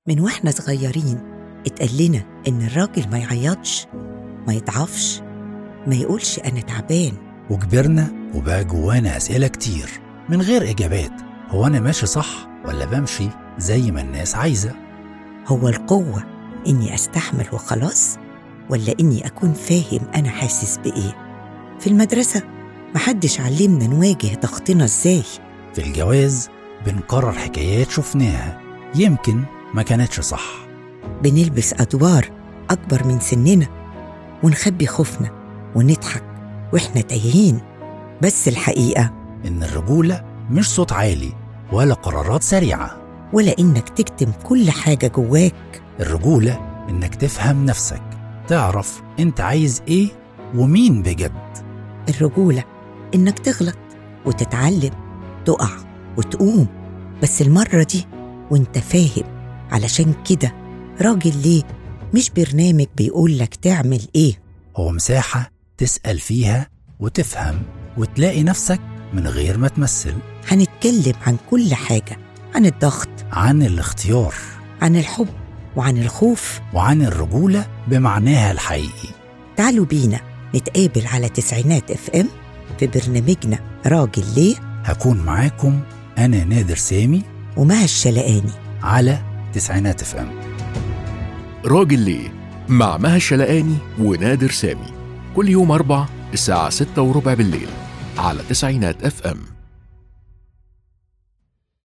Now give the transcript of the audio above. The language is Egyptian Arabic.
من واحنا صغيرين اتقال لنا إن الراجل ما يعيطش ما يضعفش ما يقولش أنا تعبان وكبرنا وبقى جوانا أسئلة كتير من غير إجابات هو أنا ماشي صح ولا بمشي زي ما الناس عايزة هو القوة إني أستحمل وخلاص ولا إني أكون فاهم أنا حاسس بإيه في المدرسة محدش علمنا نواجه ضغطنا إزاي في الجواز بنكرر حكايات شفناها يمكن ما كانتش صح بنلبس أدوار أكبر من سننا ونخبي خوفنا ونضحك وإحنا تايهين بس الحقيقة إن الرجولة مش صوت عالي ولا قرارات سريعة ولا إنك تكتم كل حاجة جواك الرجولة إنك تفهم نفسك تعرف أنت عايز إيه ومين بجد الرجولة إنك تغلط وتتعلم تقع وتقوم بس المرة دي وإنت فاهم علشان كده راجل ليه مش برنامج بيقولك تعمل إيه هو مساحة تسأل فيها وتفهم وتلاقي نفسك من غير ما تمثل هنتكلم عن كل حاجة عن الضغط عن الاختيار عن الحب وعن الخوف وعن الرجولة بمعناها الحقيقي تعالوا بينا نتقابل على تسعينات اف ام في برنامجنا راجل ليه هكون معاكم أنا نادر سامي ومع الشلقاني على تسعينات اف ام راجل ليه مع مها الشلقاني ونادر سامي كل يوم أربع الساعة ستة وربع بالليل على تسعينات اف ام